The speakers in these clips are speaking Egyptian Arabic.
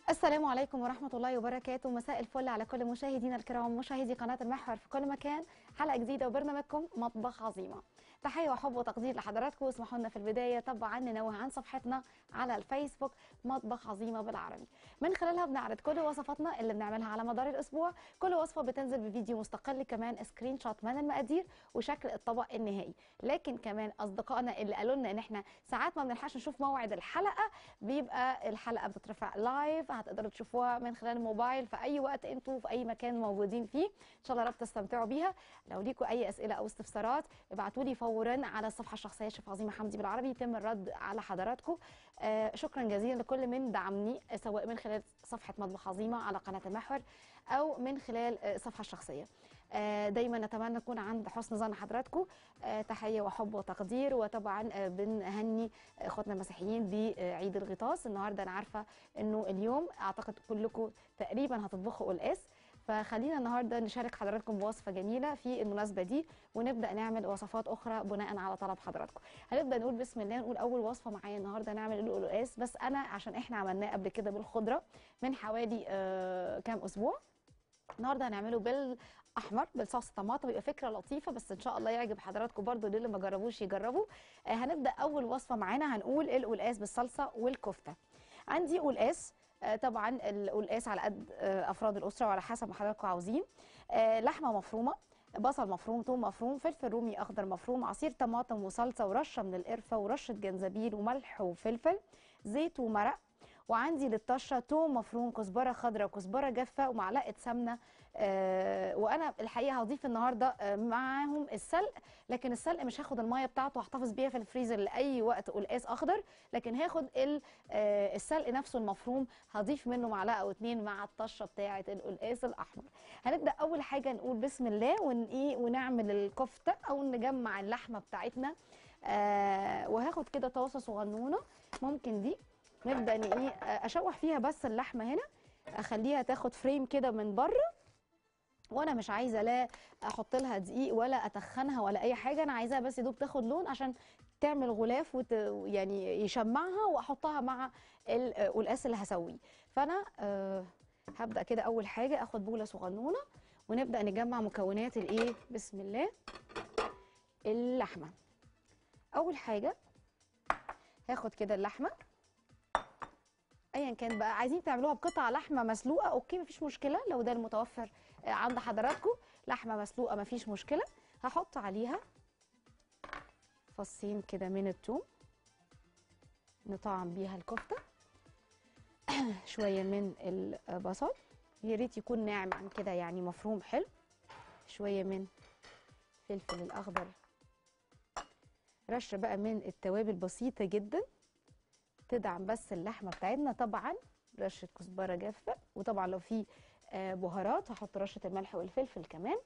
السلام عليكم ورحمة الله وبركاته مساء الفل على كل مشاهدينا الكرام مشاهدي قناة المحور في كل مكان حلقة جديدة وبرنامجكم مطبخ عظيمة تحية وحب وتقدير لحضراتكم واسمحوا لنا في البداية طبعا ننوه عن صفحتنا على الفيسبوك مطبخ عظيمة بالعربي من خلالها بنعرض كل وصفاتنا اللي بنعملها على مدار الأسبوع كل وصفة بتنزل بفيديو مستقل كمان سكرين شوت من المقادير وشكل الطبق النهائي لكن كمان أصدقائنا اللي قالوا لنا إن إحنا ساعات ما بنلحقش نشوف موعد الحلقة بيبقى الحلقة بتترفع لايف هتقدروا تشوفوها من خلال الموبايل في أي وقت أنتوا في أي مكان موجودين فيه إن شاء الله رب تستمتعوا بيها لو ليكم أي أسئلة أو استفسارات ابعتوا لي فورا على الصفحة الشخصية شيف عظيمة حمدي بالعربي يتم الرد على حضراتكم آه شكرا جزيلا لكل من دعمني سواء من خلال صفحة مطبخ عظيمة على قناة المحور أو من خلال آه، الصفحة الشخصية آه، دايما نتمنى نكون عند حسن ظن حضراتكم آه، تحيه وحب وتقدير وطبعا آه، بنهني اخواتنا المسيحيين بعيد الغطاس النهارده انا عارفه انه اليوم اعتقد كلكم تقريبا هتطبخوا قلقاس فخلينا النهارده نشارك حضراتكم بوصفه جميله في المناسبه دي ونبدا نعمل وصفات اخرى بناء على طلب حضراتكم هنبدا نقول بسم الله نقول اول وصفه معايا النهارده نعمل القلقاس بس انا عشان احنا عملناه قبل كده بالخضره من حوالي آه كام اسبوع النهارده هنعمله بالاحمر بالصوص طماطم يبقى فكره لطيفه بس ان شاء الله يعجب حضراتكم برضو اللي ما جربوش يجربوا آه هنبدا اول وصفه معانا هنقول القلقاس بالصلصه والكفته عندي قلقاس آه، طبعا القلقاس على قد آه، افراد الاسره وعلى حسب ما حضراتكم عاوزين آه، لحمه مفرومه بصل مفروم ثوم مفروم فلفل رومي اخضر مفروم عصير طماطم وصلصه ورشه من القرفه ورشه جنزبيل وملح وفلفل زيت ومرق وعندي للطشه توم مفروم كزبره خضراء وكزبره جافه ومعلقه سمنه آه وانا الحقيقه هضيف النهارده آه معاهم السلق لكن السلق مش هاخد الميه بتاعته واحتفظ بيها في الفريزر لاي وقت قلقاس اخضر لكن هاخد ال- آه السلق نفسه المفروم هضيف منه معلقه او اتنين مع الطشه بتاعه القلقاس الاحمر هنبدا اول حاجه نقول بسم الله ون ايه ونعمل الكفته او نجمع اللحمه بتاعتنا آه وهاخد كده طاسه صغنونه ممكن دي نبدا ن- ايه آه، اشوح فيها بس اللحمه هنا اخليها تاخد فريم كده من بره وانا مش عايزه لا احط لها دقيق ولا اتخنها ولا اي حاجه انا عايزاها بس يدوب تاخد لون عشان تعمل غلاف وت... يعني يشمعها واحطها مع القلقاس اللي هسويه فانا آه هبدا كده اول حاجه اخد بوله صغنونه ونبدا نجمع مكونات الايه بسم الله اللحمه اول حاجه هاخد كده اللحمه ايا كان بقى عايزين تعملوها بقطع لحمه مسلوقه اوكي مفيش مشكله لو ده المتوفر آه، عند حضراتكم لحمه مسلوقه مفيش مشكله هحط عليها فصين كده من الثوم نطعم بيها الكفته شويه من البصل يا ريت يكون ناعم عن كده يعني مفروم حلو شويه من الفلفل الاخضر رشه بقى من التوابل بسيطه جدا تدعم بس اللحمه بتاعتنا طبعا رشه كزبره جافه وطبعا لو في آه، بهارات هحط رشه الملح والفلفل كمان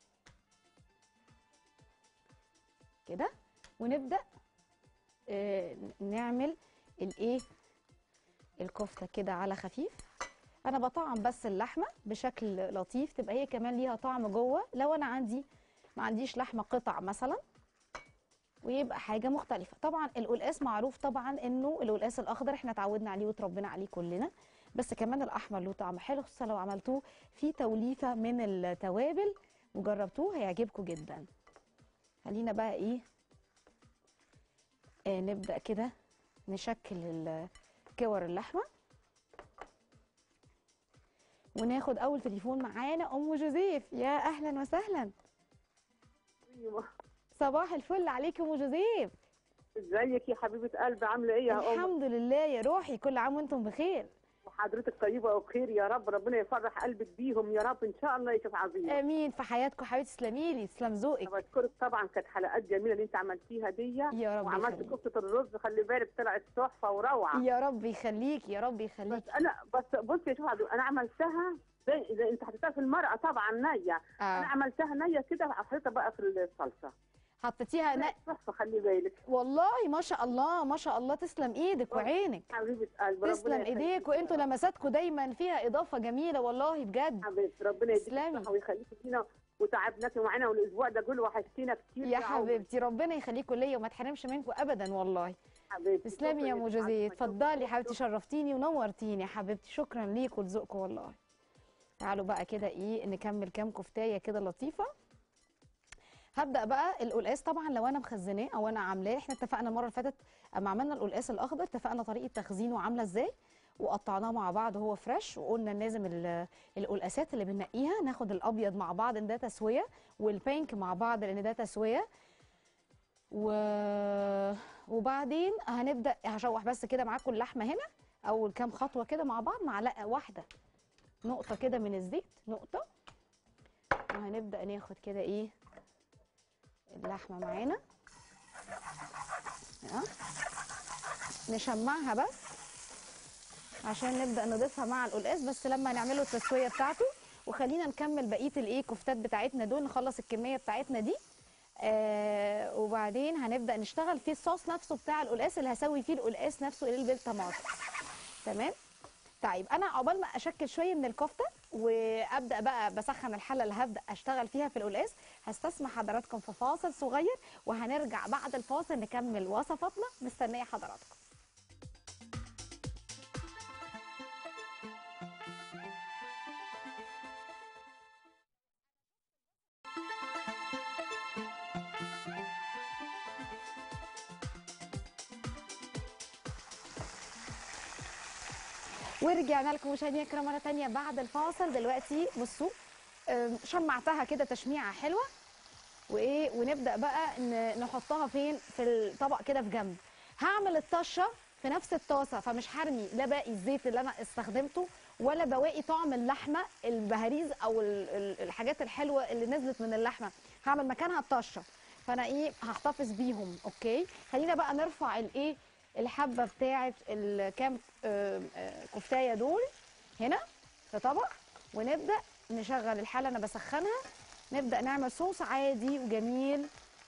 كده ونبدا آه، نعمل الايه الكفته كده على خفيف انا بطعم بس اللحمه بشكل لطيف تبقى هي كمان ليها طعم جوه لو انا عندي ما عنديش لحمه قطع مثلا ويبقى حاجه مختلفه طبعا القلقاس معروف طبعا انه القلقاس الاخضر احنا اتعودنا عليه وتربينا عليه كلنا بس كمان الاحمر له طعم حلو خصوصا لو عملتوه في توليفه من التوابل وجربتوه هيعجبكم جدا خلينا بقى ايه آه نبدا كده نشكل ال- كور اللحمه وناخد اول تليفون معانا ام جوزيف يا اهلا وسهلا ايوه صباح الفل عليك يا ام جوزيف ازيك يا حبيبه قلبي عامله ايه يا ام الحمد لله يا روحي كل عام وانتم بخير وحضرتك طيبه وبخير يا رب ربنا يفرح قلبك بيهم يا رب ان شاء الله يشوف عظيم امين في حياتكم حبيبتي تسلمي لي تسلم انا ذوقك بشكرك طبعا كانت حلقات جميله اللي انت عملتيها دي يا رب وعملت يخليك. كفته الرز خلي بالك طلعت تحفه وروعه يا رب يخليكي يا رب بس يخليكي انا بس بصي يا شوف انا عملتها زي زي انت حطيتها في المرقه طبعا نيه انا آه. عملتها نيه كده حطيتها بقى في الصلصه حطيتيها نا... تحفه خلي بالك والله ما شاء الله ما شاء الله تسلم ايدك وعينك حبيبه قلبي ربنا تسلم يخليك. ايديك وانتوا لمساتكم دايما فيها اضافه جميله والله بجد حبيبتي ربنا يديك تسلمي. الصحه ويخليكي فينا وتعبناكي معانا والاسبوع ده كله وحشتينا كتير يا عمر. حبيبتي ربنا يخليكم ليا وما تحرمش منكم ابدا والله حبيبتي تسلمي يا شكراً ام لك. جوزيه عفواً. اتفضلي حبيبتي شرفتيني ونورتيني يا حبيبتي شكرا ليكوا ولذوقكم والله تعالوا بقى كده ايه نكمل كام كفتايه كده لطيفه هبدا بقى القلقاس طبعا لو انا مخزناه او انا عاملاه احنا اتفقنا المره اللي فاتت اما عملنا القلقاس الاخضر اتفقنا طريقه تخزينه عامله ازاي وقطعناه مع بعض وهو فريش وقلنا لازم ال- القلقاسات اللي بننقيها ناخد الابيض مع بعض ان ده تسويه والبينك مع بعض لان ده تسويه و... وبعدين هنبدا هشوح بس كده معاكم اللحمه هنا اول كام خطوه كده مع بعض معلقه واحده نقطه كده من الزيت نقطه وهنبدا ناخد كده ايه اللحمه معانا ها. نشمعها بس عشان نبدا نضيفها مع القلقاس بس لما نعمله التسويه بتاعته وخلينا نكمل بقيه الايه كفتات بتاعتنا دول نخلص الكميه بتاعتنا دي آه وبعدين هنبدا نشتغل في الصوص نفسه بتاع القلقاس اللي هسوي فيه القلقاس نفسه اللي بالطماطم تمام طيب انا عقبال ما اشكل شويه من الكفته وابدا بقى بسخن الحله اللي هبدا اشتغل فيها في القلقاس هستسمح حضراتكم في فاصل صغير وهنرجع بعد الفاصل نكمل وصفاتنا مستنيه حضراتكم ورجعنا لكم مشاهدينا الكرام مره تانية بعد الفاصل دلوقتي بصوا أم، شمعتها كده تشميعه حلوه وايه ونبدا بقى ن- نحطها فين في الطبق كده في جنب هعمل الطشه في نفس الطاسه فمش هرمي لا باقي الزيت اللي انا استخدمته ولا بواقي طعم اللحمه البهاريز او ال- ال- الحاجات الحلوه اللي نزلت من اللحمه هعمل مكانها الطشه فانا ايه هحتفظ بيهم اوكي خلينا بقى نرفع الايه الحبه بتاعه الكام آه، آه، كفتايه دول هنا في طبق ونبدا نشغل الحله انا بسخنها نبدا نعمل صوص عادي وجميل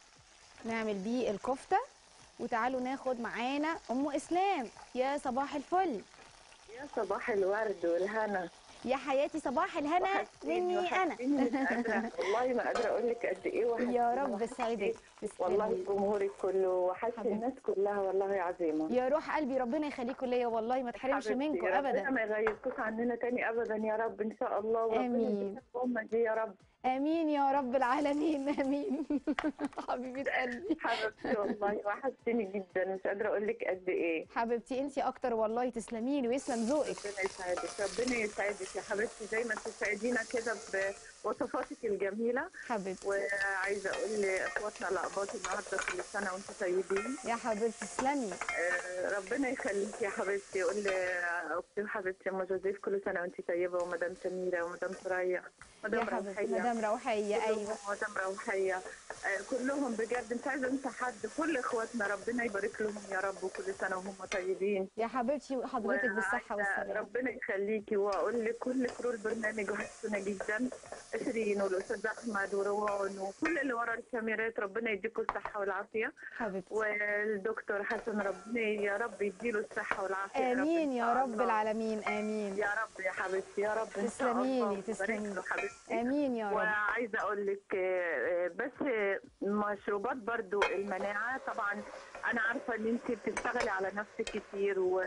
نعمل بيه الكفته وتعالوا ناخد معانا ام اسلام يا صباح الفل يا صباح الورد والهنا يا حياتي صباح الهنا وحشتيني- مني انا وحشتيني مش قادرة والله ما قادرة أقول لك قد إيه وحشتيني يا رب وحشتيني. سعدك والله تسلمي جمهورك كله وحشت حبيبتي. الناس كلها والله عظيمة يا روح قلبي ربنا يخليكم ليا والله ما تحرمش حبيبتي، منكم ربنا ابدا ما يغيبكوش عننا تاني أبدا يا رب إن شاء الله وربنا آمين. يدينا الأمة دي يا رب امين يا رب العالمين امين حبيبه قلبي حبيبتي والله وحشتيني جدا مش قادرة أقول لك قد إيه حبيبتي انت اكتر والله تسلمي لي ويسلم ذوقك ربنا يسعدك ربنا يسعدك يا حبيبتي دايما تسعدينا كده بوصفاتك الجميلة حبيبتي وعايزة أقول لإخواتنا الأقباط النهاردة كل سنة وأنتم طيبين يا حبيبتي تسلمي آه، ربنا يخليك يا حبيبتي قول لاختي وحبيبتي ام جوزيف كل سنه وانت طيبه ومدام سميره ومدام ثريا يا مدام حبيبتي روحيه مدام روحيه كلهم ايوه مدام روحيه آه، كلهم بجد مش عايزه انسى حد كل اخواتنا ربنا يبارك لهم يا رب وكل سنه وهم طيبين يا حبيبتي حضرتك بالصحه وعايزة والسلامه ربنا يخليكي واقول لكل كرو البرنامج وحشتونا جدا شيرين والاستاذ احمد وروان وكل اللي ورا الكاميرات ربنا يديكم الصحه والعافيه حبيبتي والدكتور حسن ربنا يا رب يديله الصحة والعافية يا رب امين إن يا شاء رب الله. العالمين امين يا رب يا حبيبتي يا رب إن شاء تسلمي الله لي، وبارك تسلمي. له حبيبتي امين يا رب وعايزة أقول لك آه، آه، بس آه، مشروبات برضو المناعة طبعا أنا عارفة إن أنت بتشتغلي على نفسك كتير و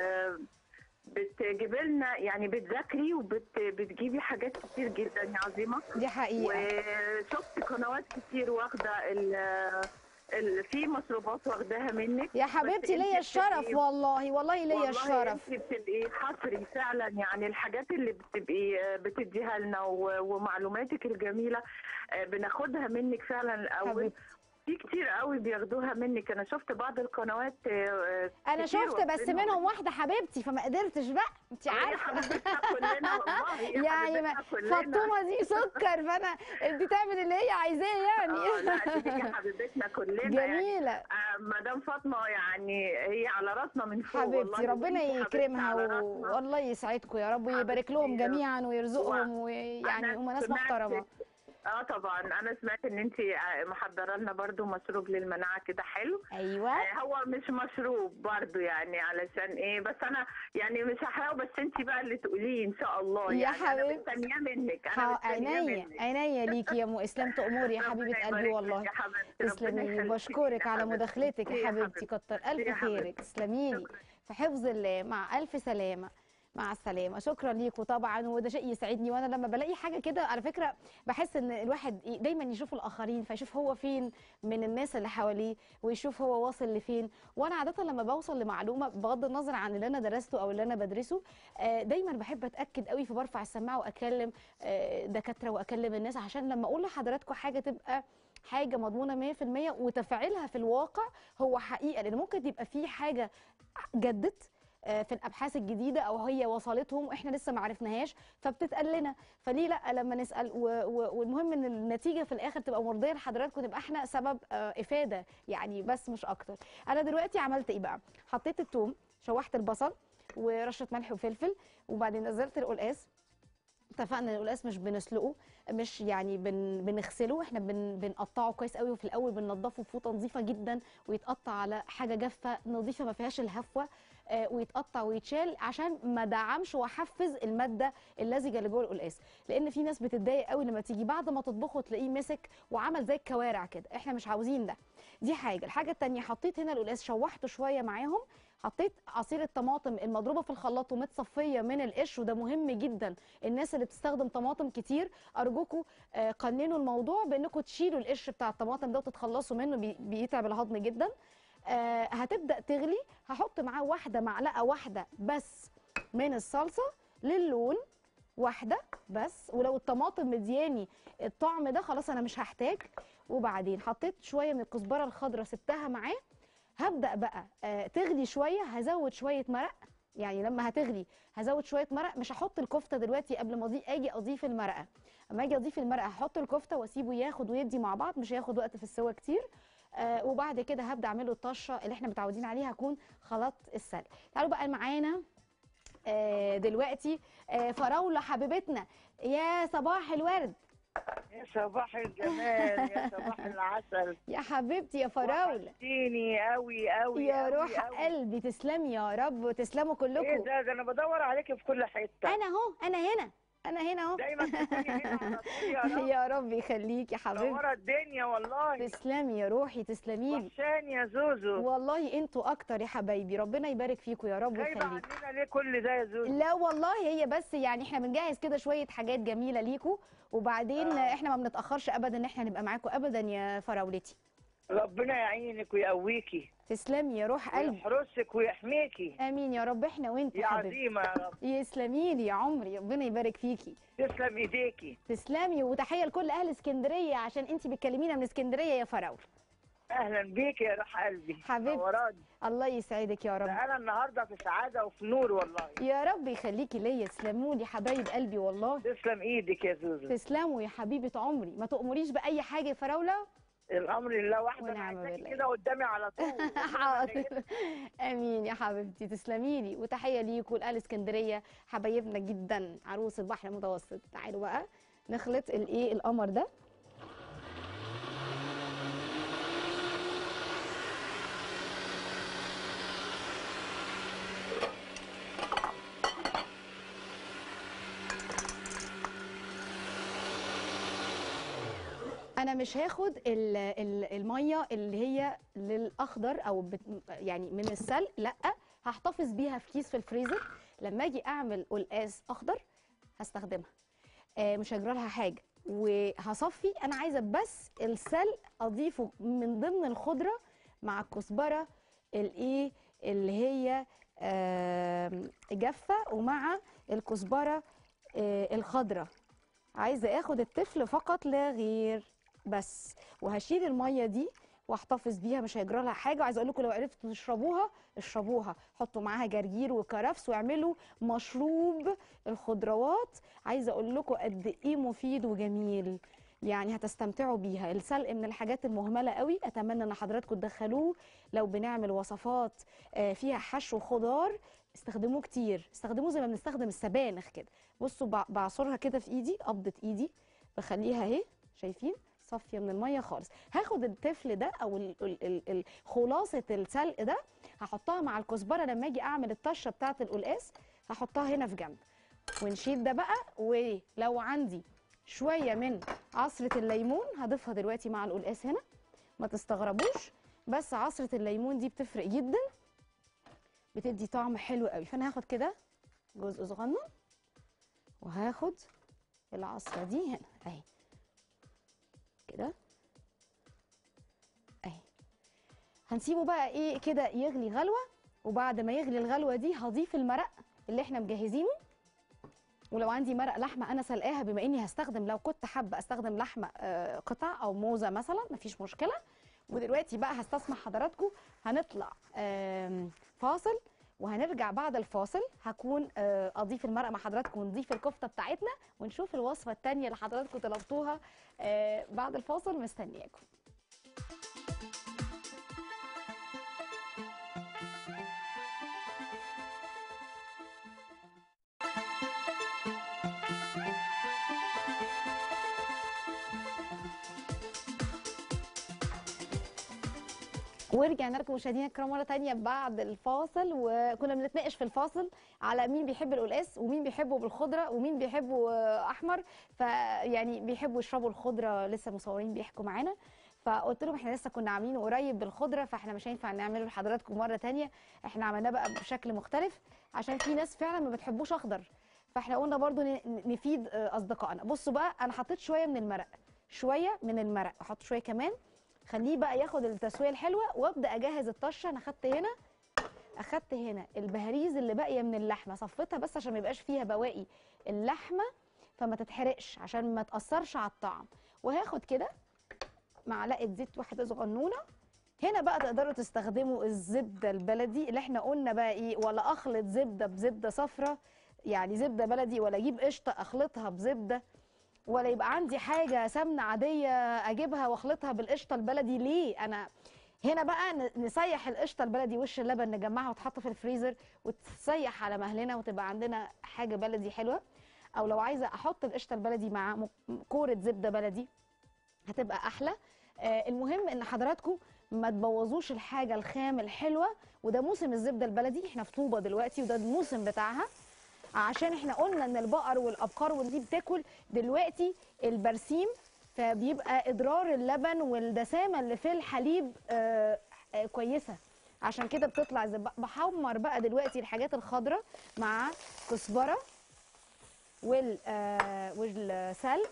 بتجيبي لنا يعني بتذاكري وبتجيبي حاجات كتير جدا يا عظيمة دي حقيقه وشفت قنوات كتير واخدة ال ال- في مشروبات واخداها منك يا بس حبيبتي انت ليا الشرف بتبقي- والله والله ليا والله الشرف انت بتبقي حصري فعلا يعني الحاجات اللي بتبقي بتديها لنا و- ومعلوماتك الجميله آه، بناخدها منك فعلا الاول حبيبتي في كتير قوي بياخدوها منك انا شفت بعض القنوات آه، انا كتير شفت بس واخدينها منهم واحده حبيبتي فما قدرتش بقى انت هي عارفه حبيبتنا كلنا والله هي يعني ما- حبيبتنا كلنا. فاطمه دي سكر فانا دي تعمل اللي هي عايزاه اه لا يعني دي هي حبيبتنا كلنا يعني جميله آه، مدام فاطمه يعني هي على راسنا من فوق والله حبيبتي ربنا وانتي حبيبتي يكرمها على و... راسنا. والله يسعدكم يا رب ويبارك لهم حبيبتي. جميعا ويرزقهم ويعني أنا هم ناس سمعت- محترمه اه طبعا انا سمعت ان انت محضره لنا برضو مشروب للمناعه كده حلو ايوه آه، هو مش مشروب برضو يعني علشان ايه بس انا يعني مش هحرقه بس انت بقى اللي تقوليه ان شاء الله يا يعني انا حبيبتي. مستنياه منك انا ح- مستنياه عينيا منك عينيا ليكي يا ام اسلام تأمري يا ربنا حبيبه يبارك قلبي لك والله يا حبيبتي، ربنا تسلمي لي يخليكي بشكرك يا على حبيبتي. مداخلتك يا يا حبيبتي حبيبتي. كتر الف يا خيرك حبيبتي. تسلمي لي شكراً. في حفظ الله مع الف سلامه مع السلامه شكرا ليكوا طبعا وده شيء يسعدني وانا لما بلاقي حاجه كده على فكره بحس ان الواحد ي- دايما يشوف الاخرين فيشوف هو فين من الناس اللي حواليه ويشوف هو واصل لفين وانا عاده لما بوصل لمعلومه بغض النظر عن اللي انا درسته او اللي انا بدرسه آه، دايما بحب اتاكد قوي فبرفع السماعه واكلم آه، دكاتره واكلم الناس عشان لما اقول لحضراتكم حاجه تبقى حاجه مضمونه 100% وتفاعلها في الواقع هو حقيقه لان ممكن تبقى في حاجه جدت آه، في الابحاث الجديده او هي وصلتهم واحنا لسه ما عرفناهاش فبتتقال لنا فليه لا لما نسال و- و- والمهم ان النتيجه في الاخر تبقى مرضيه لحضراتكم تبقى احنا سبب آه، افاده يعني بس مش اكتر انا دلوقتي عملت ايه بقى حطيت الثوم شوحت البصل ورشه ملح وفلفل وبعدين نزلت القلقاس اتفقنا ان القلقاس مش بنسلقه مش يعني بن بنغسله احنا بن بنقطعه كويس قوي وفي الاول بننضفه بفوطه نظيفه جدا ويتقطع على حاجه جافه نظيفه ما فيهاش الهفوه آه، ويتقطع ويتشال عشان ما دعمش واحفز الماده اللزجه اللي جوه القلقاس لان في ناس بتتضايق قوي لما تيجي بعد ما تطبخه تلاقيه مسك وعمل زي الكوارع كده احنا مش عاوزين ده دي حاجه الحاجه التانية حطيت هنا القلقاس شوحته شويه معاهم حطيت عصير الطماطم المضروبه في الخلاط ومتصفيه من القش وده مهم جدا الناس اللي بتستخدم طماطم كتير ارجوكم آه، قننوا الموضوع بانكم تشيلوا القش بتاع الطماطم ده وتتخلصوا منه بي- بيتعب الهضم جدا آه، هتبدا تغلي هحط معاه واحده معلقه واحده بس من الصلصه للون واحده بس ولو الطماطم مدياني الطعم ده خلاص انا مش هحتاج وبعدين حطيت شويه من الكزبره الخضراء سبتها معاه هبدا بقى آه، تغلي شويه هزود شويه مرق يعني لما هتغلي هزود شويه مرق مش هحط الكفته دلوقتي قبل ما أضي- اجي اضيف المرقه اما اجي اضيف المرقه هحط الكفته واسيبه ياخد ويدي مع بعض مش هياخد وقت في السوا كتير آه وبعد كده هبدا اعمله الطشه اللي احنا متعودين عليها هكون خلطت السلق تعالوا بقى معانا آه دلوقتي آه فراوله حبيبتنا يا صباح الورد يا صباح الجمال يا صباح العسل يا حبيبتي يا فراوله وحشتيني قوي قوي يا قوي روح قوي. قلبي تسلمي يا رب وتسلموا ايه كلكم ده ده انا بدور عليكي في كل حته انا اهو انا هنا انا هنا اهو دايما تكوني هنا على طول يا رب يا رب يخليك يا حبيبتي منوره الدنيا والله تسلمي يا روحي تسلمي لي وحشاني يا زوزو والله انتوا اكتر يا حبايبي ربنا يبارك فيكم يا رب غايبه ويخليك عننا ليه كل ده يا زوزو لا والله هي بس يعني احنا بنجهز كده شويه حاجات جميله ليكوا وبعدين آه. احنا ما بنتاخرش ابدا ان احنا نبقى معاكم ابدا يا فراولتي ربنا يعينك ويقويكي تسلمي يا روح قلبي ويحرسك ويحميكي امين يا رب احنا وانتوا يا حبيبتي عظيمه يا رب يسلمي لي يا عمري ربنا يبارك فيكي تسلم ايديكي تسلمي وتحيه لكل اهل اسكندريه عشان انت بتكلمينا من اسكندريه يا فراول اهلا بيكي يا روح قلبي حبيبتي. منوراني. الله يسعدك يا رب ده انا النهارده في سعاده وفي نور والله يا رب يخليكي ليا تسلموا لي حبايب قلبي والله تسلم ايدك يا زوزو تسلموا يا حبيبه عمري ما تؤمريش باي حاجه يا فراوله الامر لله وحده انا ونعم عايزاكي بالله. كده قدامي على طول حاضر امين يا حبيبتي تسلمي لي وتحيه ليكوا لاهل اسكندريه حبايبنا جدا عروس البحر المتوسط تعالوا بقى نخلط الايه القمر ده انا مش هاخد ال- ال- الميه اللي هي للاخضر او بت يعني من السلق لا هحتفظ بيها في كيس في الفريزر لما اجي اعمل قلقاس اخضر هستخدمها آه مش هجرى لها حاجه وهصفي انا عايزه بس السلق اضيفه من ضمن الخضره مع الكزبره الايه اللي هي آم، جافه ومع الكزبره آه، الخضراء عايزه اخد الطفل فقط لا غير بس وهشيل الميه دي واحتفظ بيها مش هيجرى لها حاجه وعايزه اقول لكم لو عرفتوا تشربوها اشربوها حطوا معاها جرجير وكرفس واعملوا مشروب الخضروات عايزه اقول لكم قد ايه مفيد وجميل يعني هتستمتعوا بيها السلق من الحاجات المهمله قوي اتمنى ان حضراتكم تدخلوه لو بنعمل وصفات آه، فيها حشو خضار استخدموه كتير استخدموه زي ما بنستخدم السبانخ كده بصوا بع- بعصرها كده في ايدي قبضه ايدي بخليها اهي شايفين صافيه من الميه خالص هاخد التفل ده او ال- ال- ال- ال- خلاصه السلق ده هحطها مع الكزبره لما اجي اعمل الطشه بتاعه القلقاس هحطها هنا في جنب ونشيل ده بقى ولو عندي شويه من عصره الليمون هضيفها دلوقتي مع القلقاس هنا ما تستغربوش بس عصره الليمون دي بتفرق جدا بتدي طعم حلو قوي فانا هاخد كده جزء صغنن وهاخد العصره دي هنا اهي كده اهي هنسيبه بقى ايه كده يغلي غلوه وبعد ما يغلي الغلوه دي هضيف المرق اللي احنا مجهزينه ولو عندي مرق لحمه انا سلقاها بما اني هستخدم لو كنت حابه استخدم لحمه آه، قطع او موزه مثلا مفيش مشكله ودلوقتي بقى هستسمح حضراتكم هنطلع آم، فاصل وهنرجع بعد الفاصل هكون آه، اضيف المرقه مع حضراتكم ونضيف الكفته بتاعتنا ونشوف الوصفه الثانيه اللي حضراتكم طلبتوها آه، بعد الفاصل مستنياكم ورجعنا لكم مشاهدينا الكرام مره تانية بعد الفاصل وكنا بنتناقش في الفاصل على مين بيحب القلقاس ومين بيحبه بالخضره ومين بيحبه آه، احمر فيعني بيحبوا يشربوا الخضره لسه المصورين بيحكوا معانا فقلت لهم احنا لسه كنا عاملينه قريب بالخضره فاحنا مش هينفع نعمله لحضراتكم مره تانية احنا عملناه بقى بشكل مختلف عشان في ناس فعلا ما بتحبوش اخضر فاحنا قلنا برضو ن- نفيد آه، اصدقائنا بصوا بقى انا حطيت شويه من المرق شويه من المرق احط شويه كمان خليه بقى ياخد التسويه الحلوه وابدا اجهز الطشه انا اخدت هنا اخدت هنا البهاريز اللي باقيه من اللحمه صفيتها بس عشان ما يبقاش فيها بواقي اللحمه فما تتحرقش عشان ما تاثرش على الطعم وهاخد كده معلقه زيت واحده صغنونه هنا بقى تقدروا تستخدموا الزبده البلدي اللي احنا قلنا بقى ايه ولا اخلط زبده بزبده صفرة يعني زبده بلدي ولا اجيب قشطه اخلطها بزبده ولا يبقى عندي حاجه سمنه عاديه اجيبها واخلطها بالقشطه البلدي ليه انا هنا بقى ن- نسيح القشطه البلدي وش اللبن نجمعها وتحط في الفريزر وتسيح على مهلنا وتبقى عندنا حاجه بلدي حلوه او لو عايزه احط القشطه البلدي مع م- كوره زبده بلدي هتبقى احلى آه المهم ان حضراتكم ما تبوظوش الحاجه الخام الحلوه وده موسم الزبده البلدي احنا في طوبه دلوقتي وده الموسم بتاعها عشان احنا قلنا ان البقر والابقار ودي بتاكل دلوقتي البرسيم فبيبقى اضرار اللبن والدسامه اللي في الحليب آه آه كويسه عشان كده بتطلع زي بحمر بقى دلوقتي الحاجات الخضراء مع كزبره وال آه والسلق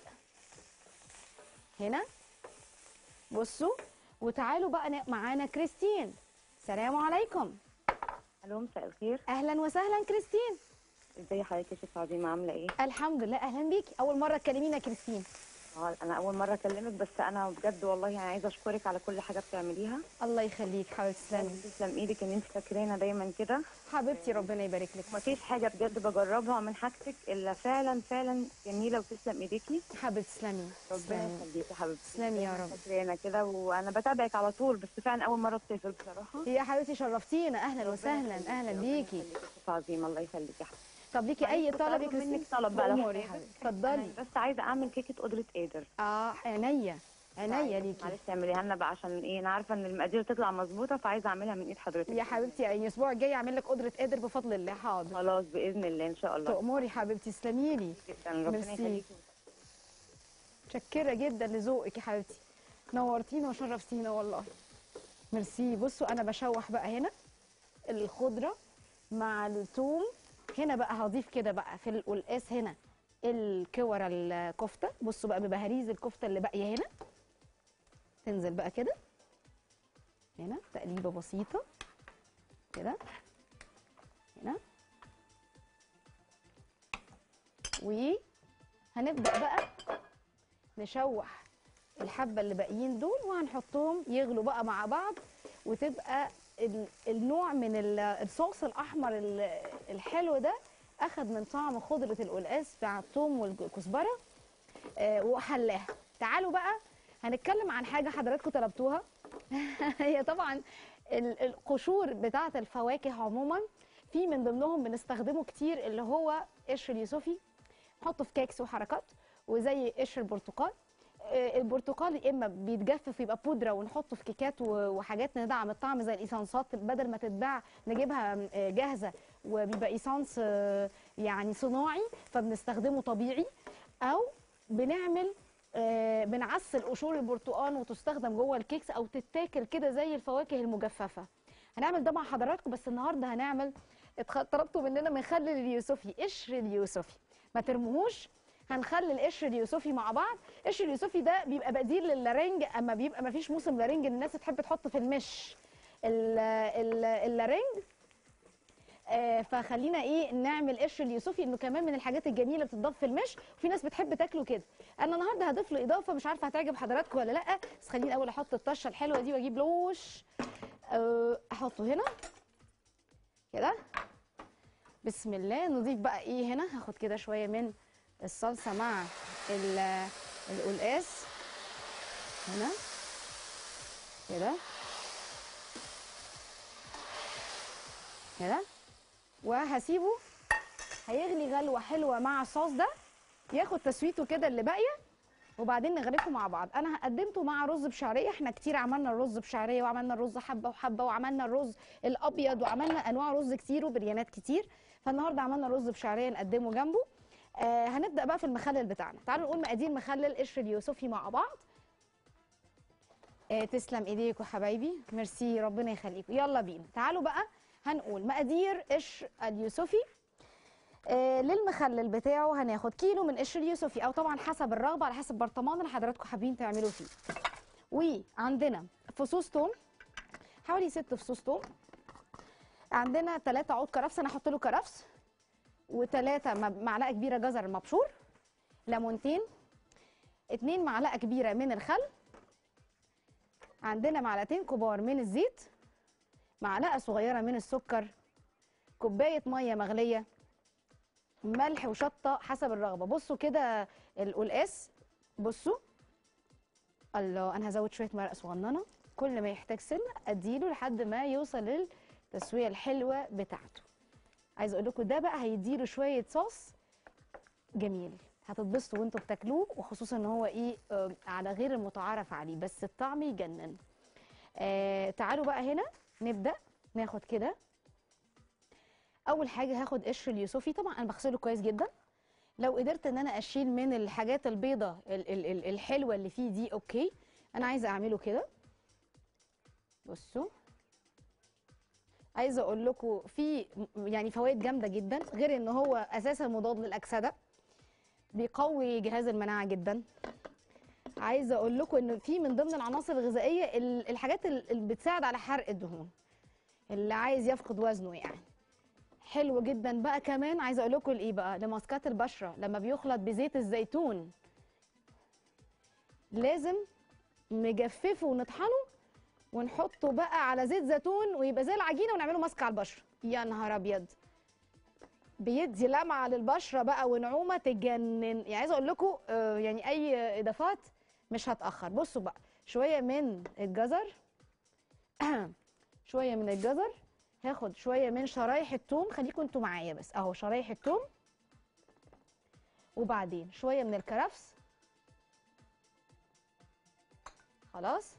هنا بصوا وتعالوا بقى ن- معانا كريستين سلام عليكم الو مساء الخير اهلا وسهلا كريستين ازي حضرتك يا شيخ عظيمه عامله ايه الحمد لله اهلا بيكي اول مره تكلمينا كريستين اه انا اول مره اكلمك بس انا بجد والله يعني عايزه اشكرك على كل حاجه بتعمليها الله يخليك حبيبتي تسلمي تسلم ايدك ان انت فاكرانا دايما كده حبيبتي ربنا يبارك لك مفيش حاجه بجد بجربها من حاجتك الا فعلا فعلا جميله وتسلم ايديكي حبيبتي تسلمي ربنا تسلمي يخليكي يا حبيبتي تسلمي يا دايماً رب. فاكرانا كده وانا بتابعك على طول بس فعلا اول مره اتصل بصراحه يا حبيبتي شرفتينا اهلا وسهلا يخليكي، اهلا ربنا بيكي يخليكي يا شيخ عظيمه الله يخليك يا حبيبتي طب ليكي اي كنت طلب يا أطلب كريستين منك طلب بقى لو أموري يا حضرتك. حبيبتي اتفضلي بس عايزه اعمل كيكه قدره قادر اه عينيا عينيا ليكي معلش اعمليها لنا بقى عشان ايه انا عارفه ان المقادير تطلع مظبوطه فعايزه اعملها من ايد حضرتك يا حبيبتي يعني الاسبوع الجاي اعمل لك قدره قادر بفضل الله حاضر خلاص باذن الله ان شاء الله تأمري حبيبتي تسلمي لي جدا ربنا ميرسي. يخليكي متشكره جدا لذوقك يا حبيبتي نورتينا وشرفتينا والله ميرسي بصوا انا بشوح بقى هنا الخضره مع الثوم هنا بقى هضيف كده بقى في القلقاس هنا الكور الكفته بصوا بقى ببهاريز الكفته اللي باقيه هنا تنزل بقى كده هنا تقليبه بسيطه كده هنا وهنبدا بقى نشوح الحبه اللي باقيين دول وهنحطهم يغلوا بقى مع بعض وتبقى ال- النوع من ال- الصوص الاحمر ال- الحلو ده اخد من طعم خضره القلقاس مع الثوم والكزبره آه، وحلاها تعالوا بقى هنتكلم عن حاجه حضراتكم طلبتوها هي طبعا ال- القشور بتاعه الفواكه عموما في من ضمنهم بنستخدمه كتير اللي هو قشر اليوسفي نحطه في كيكس وحركات وزي قشر البرتقال آه، البرتقال يا اما بيتجفف ويبقى بودره ونحطه في كيكات و- وحاجات ندعم الطعم زي الايسانسات بدل ما تتباع نجيبها آه، جاهزه وبيبقى ايسانس آه، يعني صناعي فبنستخدمه طبيعي او بنعمل آه، بنعسل قشور البرتقال وتستخدم جوه الكيكس او تتاكل كده زي الفواكه المجففه هنعمل ده مع حضراتكم بس النهارده هنعمل اتخ- طلبتوا مننا مخلل اليوسفي قشر اليوسفي ما ترموهوش هنخلل قشر اليوسفي مع بعض قشر اليوسفي ده بيبقى بديل للارنج اما بيبقى ما فيش موسم لارنج الناس تحب تحط في المش ال- ال- اللارنج آه، فخلينا ايه نعمل قشر اليوسفي انه كمان من الحاجات الجميله اللي بتضاف في المش وفي ناس بتحب تاكله كده انا النهارده هضيف له اضافه مش عارفه هتعجب حضراتكم ولا لا بس خليني الاول احط الطشه الحلوه دي واجيب لوش آه، احطه هنا كده بسم الله نضيف بقى ايه هنا هاخد كده شويه من الصلصه مع ال- القلقاس هنا كده كده وهسيبه هيغلي غلوه حلوه مع الصوص ده ياخد تسويته كده اللي باقيه وبعدين نغرفه مع بعض انا قدمته مع رز بشعريه احنا كتير عملنا الرز بشعريه وعملنا الرز حبه وحبه وعملنا الرز الابيض وعملنا انواع رز كتير وبريانات كتير فالنهارده عملنا رز بشعريه نقدمه جنبه آه هنبدا بقى في المخلل بتاعنا تعالوا نقول مقادير مخلل قشر اليوسفي مع بعض آه تسلم ايديكم حبايبي ميرسي ربنا يخليكم يلا بينا تعالوا بقى هنقول مقادير قشر اليوسفي آه للمخلل بتاعه هناخد كيلو من قشر اليوسفي او طبعا حسب الرغبه على حسب برطمان اللي حضراتكم حابين تعملوا فيه وعندنا فصوص توم حوالي ست فصوص توم عندنا ثلاثة عود كرفس انا هحط له كرفس وثلاثة معلقة كبيرة جزر مبشور ليمونتين اتنين معلقة كبيرة من الخل عندنا معلقتين كبار من الزيت معلقة صغيرة من السكر كوباية مية مغلية ملح وشطة حسب الرغبة بصوا كده القلقاس بصوا الله انا هزود شوية مرقة صغننة كل ما يحتاج سنة اديله لحد ما يوصل للتسوية الحلوة بتاعته عايزه اقول لكم ده بقى هيديله شويه صوص جميل هتتبسطوا وانتوا بتاكلوه وخصوصا ان هو ايه آه على غير المتعارف عليه بس الطعم يجنن آه تعالوا بقى هنا نبدا ناخد كده اول حاجه هاخد قشر اليوسفي طبعا انا بغسله كويس جدا لو قدرت ان انا اشيل من الحاجات البيضه ال ال ال الحلوه اللي فيه دي اوكي انا عايزه اعمله كده بصوا عايزه اقول لكم في يعني فوائد جامده جدا غير ان هو اساسا مضاد للاكسده بيقوي جهاز المناعه جدا عايزه اقول لكم ان في من ضمن العناصر الغذائيه ال- الحاجات ال- اللي بتساعد على حرق الدهون اللي عايز يفقد وزنه يعني حلو جدا بقى كمان عايزه اقول لكم الايه بقى لماسكات البشره لما بيخلط بزيت الزيتون لازم نجففه ونطحنه ونحطه بقى على زيت زيتون ويبقى زي العجينه ونعمله ماسك على البشره يا نهار ابيض بيدي لمعه للبشره بقى ونعومه تجنن يعني عايزه اقول لكم آه، يعني اي اضافات مش هتاخر بصوا بقى شويه من الجزر شويه من الجزر هاخد شويه من شرايح الثوم خليكم انتوا معايا بس اهو شرايح الثوم وبعدين شويه من الكرفس خلاص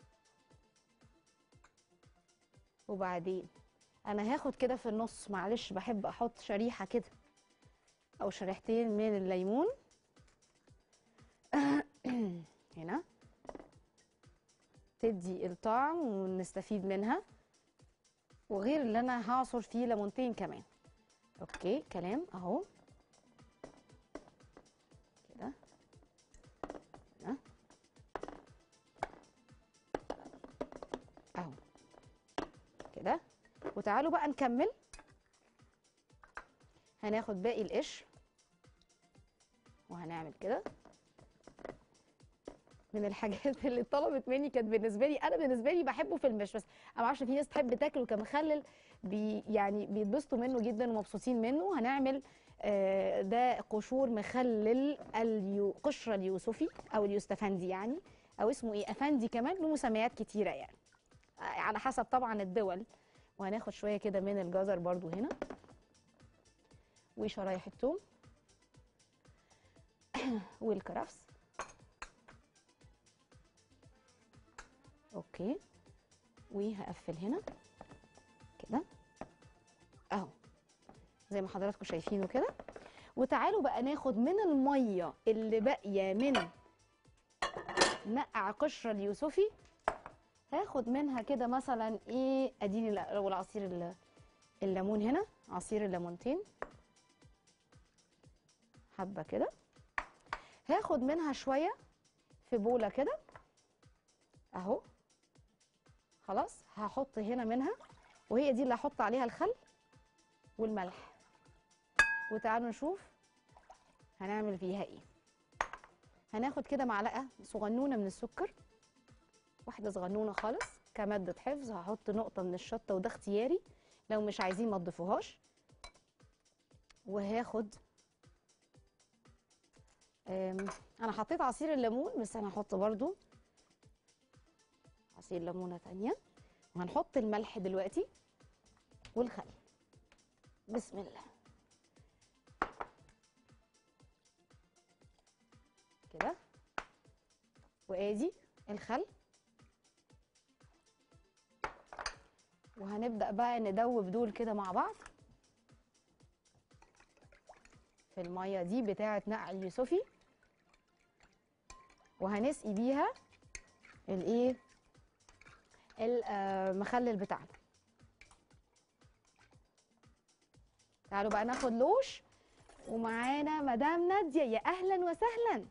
وبعدين انا هاخد كده في النص معلش بحب احط شريحه كده او شريحتين من الليمون هنا تدي الطعم ونستفيد منها وغير اللي انا هعصر فيه ليمونتين كمان اوكي كلام اهو كده هنا اهو كده وتعالوا بقى نكمل هناخد باقي القشر وهنعمل كده من الحاجات اللي طلبت مني كانت بالنسبه لي انا بالنسبه لي بحبه في المش بس انا ما اعرفش في ناس تحب تاكله كمخلل بي يعني بيتبسطوا منه جدا ومبسوطين منه هنعمل آه، ده قشور مخلل اليو قشره اليوسفي او اليوستفندي يعني او اسمه ايه افندي كمان له مسميات كتيره يعني آه، على حسب طبعا الدول وهناخد شويه كده من الجزر برضو هنا وشرايح الثوم والكرفس اوكي وهقفل هنا كده اهو زي ما حضراتكم شايفينه كده وتعالوا بقى ناخد من الميه اللي باقيه من نقع قشره اليوسفي هاخد منها كده مثلا ايه اديني لا- لو العصير ال- الليمون هنا عصير الليمونتين حبه كده هاخد منها شويه في بوله كده اهو خلاص هحط هنا منها وهي دي اللي هحط عليها الخل والملح وتعالوا نشوف هنعمل فيها ايه هناخد كده معلقه صغنونه من السكر واحده صغنونه خالص كماده حفظ هحط نقطه من الشطه وده اختياري لو مش عايزين ما تضيفوهاش وهاخد أم، انا حطيت عصير الليمون بس انا هحط برضو عصير ليمونه تانية وهنحط الملح دلوقتي والخل بسم الله كده وادي الخل وهنبدأ بقى ندوب دول كده مع بعض في المية دي بتاعة نقع اليوسفي وهنسقي بيها الايه المخلل بتاعنا تعالوا بقى ناخد لوش ومعانا مدام نادية يا أهلا وسهلا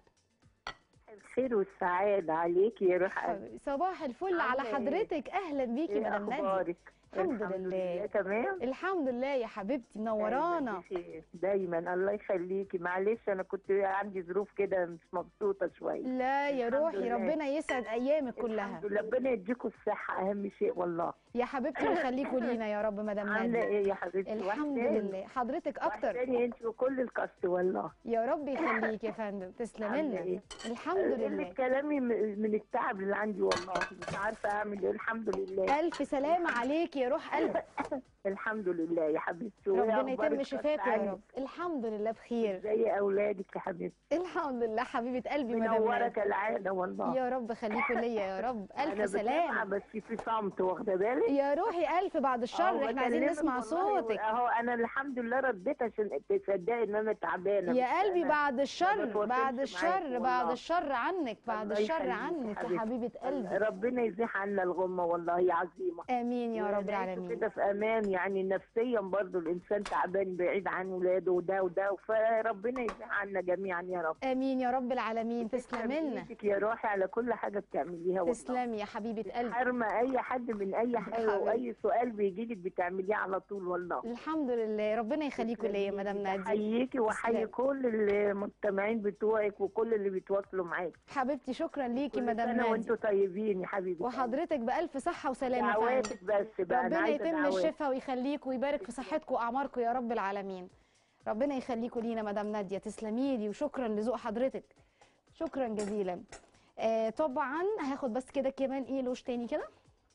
الخير والسعادة عليك يا روح قلبي. حبيبي، صباح الفل على عاملة إيه؟ حضرتك أهلا بيكي ايه مدام نادية اخبارك الحمد لله. تمام الحمد لله يا حبيبتي منورانا دايماً بخير. دايما الله يخليكي معلش انا كنت عندي ظروف كده مش مبسوطه شويه لا يا الحمد روحي لله. ربنا يسعد ايامك كلها الحمد لله ربنا يديكم الصحه اهم شيء والله يا حبيبتي ويخليكوا لينا يا رب مدام عامله نادية ايه يا حبيبتي الحمد وحشاني. لله حضرتك اكتر وحشاني انت وكل الكاست والله يا رب يخليك يا فندم تسلمي عاملة لنا إيه؟ الحمد قلة لله كلامي م- من التعب اللي عندي والله مش عارفه اعمل ايه الحمد لله الف سلامه عليك يا روح قلبي الحمد لله يا حبيبتي وإيه ربنا أخبار يتم الكاست شفاك يا عندك؟ رب الحمد لله بخير زي اولادك يا حبيبتي الحمد لله حبيبه قلبي مدام منوره نادية. كالعاده والله يا رب خليكوا ليا يا رب انا الف بسمع سلامه بس في صمت واخده بالك يا روحي الف بعد أهو الشر احنا عايزين بكلمك نسمع والله، صوتك اهو انا الحمد لله رديت عشان تصدقي ان انا تعبانه يا بس قلبي أنا بعد الشر بتواصلش بعد معاكي الشر بعد والله. الشر عنك بعد الله الشر يخليكي عنك يا حبيبتي. حبيبه قلبي ربنا يزيح عنا الغمه والله هي عظيمه امين يا رب ونعيش العالمين كده في امان يعني نفسيا برضو الانسان تعبان بعيد عن ولاده وده وده فربنا يزيح عنا جميعا يا رب امين يا رب العالمين تسلمي لنا إيدك يا روحي على كل حاجه بتعمليها والله تسلمي يا حبيبه قلبي حارمه اي حد من اي حاجه حبيبتي. واي سؤال بيجي لك بتعمليه على طول والله الحمد لله ربنا يخليكوا ليا يا مدام ناديه احييكي واحيي تسلمي. كل المستمعين بتوعك وكل اللي بيتواصلوا معاك حبيبتي شكرا ليكي كل مدام سنه ناديه وانتم طيبين يا حبيبي وحضرتك بالف صحه وسلامه فعلا دعواتك بس بقى أنا ربنا عايزة يتم دعواتك. الشفاء ويخليكوا ويبارك في صحتكم واعماركم يا رب العالمين ربنا يخليكوا لينا مدام ناديه تسلمي لي وشكرا لذوق حضرتك شكرا جزيلا آه طبعا هاخد بس كده كمان ايه لوش تاني كده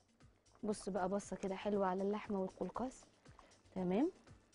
بص بقى بصه كده حلوه على اللحمه والقلقاس تمام